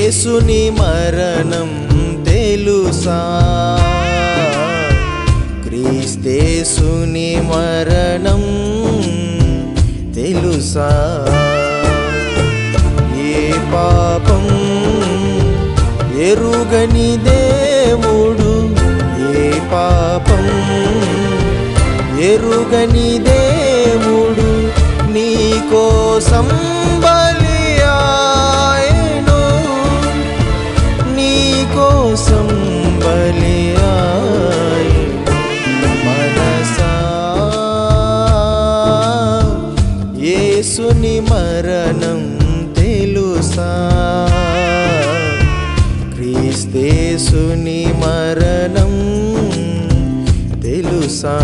యేసుని మరణం తెలుసా క్రీస్తేసుని మరణం తెలుసా ఏ పాపం ఎరుగని దేవుడు ఏ పాపం ఎరుగని దేవుడు నీ కోసం బలి ఆయను నీ కోసం బలి ఆయను మనసా యేసుని మరణం తెలుసా క్రీస్తేసుని మరణం తెలుసా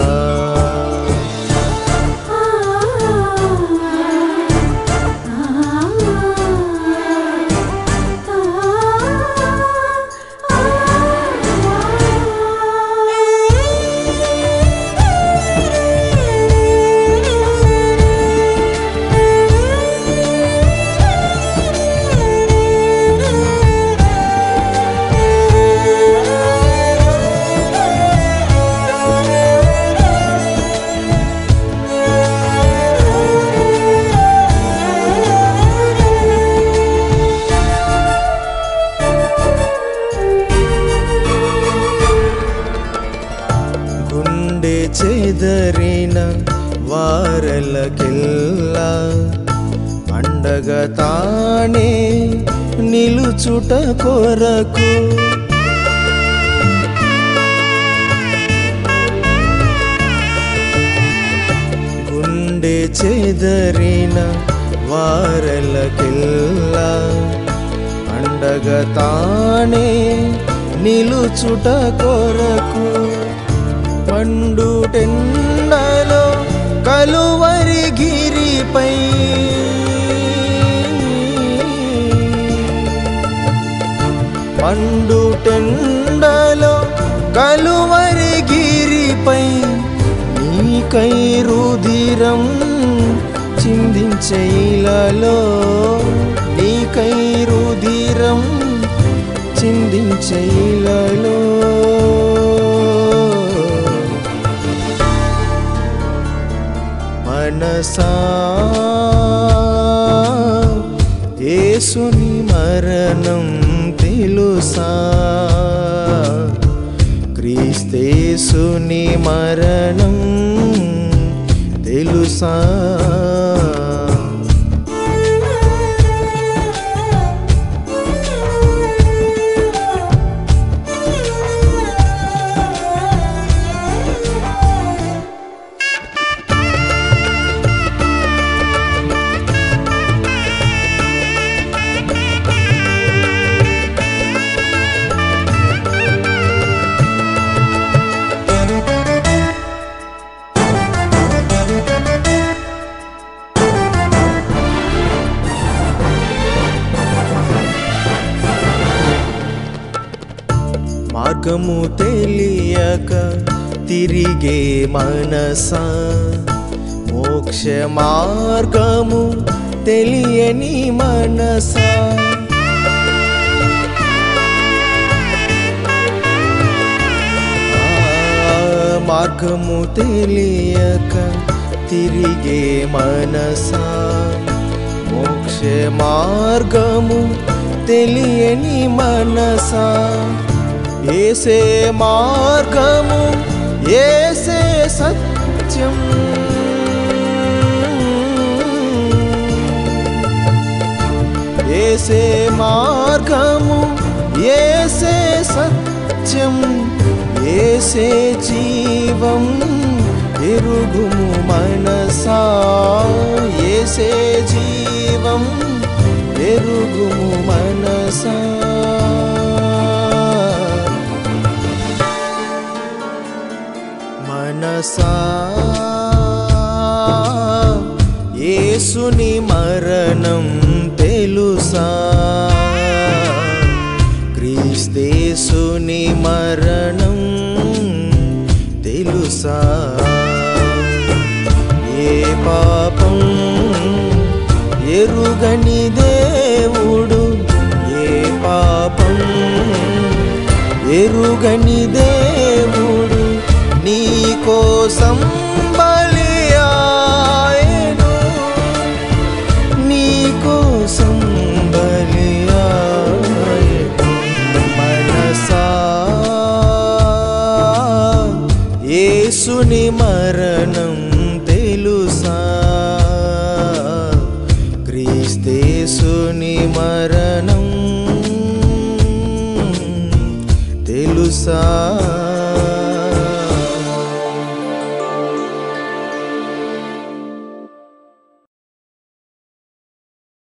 గుండె చెదరిన వారలకెల్లా అండగా తానే నిలుచుట కొరకు గుండె చెదరిన వారలకెల్లా అండగా తానే నిలుచుట కొరకు పండు టెండలో కలువరి గిరిపై పండు టెండలో కలువరి గిరిపై నీకై రుధిరం చిందించైలలో నీకై రుధిరం చిందించైలలో మనసా యేసుని మరణం తెలుసా క్రీస్తేసుని మరణం తెలుసా మార్గము తెలియక తిరిగే మనసా మోక్ష మార్గము తెలియని మనసా ఆ, మార్గము తెలియక తిరిగే మనసా మోక్ష మార్గము తెలియని మనసా ఏసే మార్గము ఏసే సత్యం ఏసే మార్గము ఏసే సత్యం ఏసే జీవం ఎరుగుము మనసా ఏసే జీవం ఎరుగుము మనసా మనసా యేసుని మరణం తెలుసా క్రీస్తేసుని మరణం తెలుసా ఏ పాపం ఎరుగని దేవుడు ఏ ఎరుగని దేవుడు నీ కోసం బలియాయను నీ కోసం బలియాయను మనసా యేసుని మరణం తెలుసా క్రీస్తేసుని మరణం తెలుసా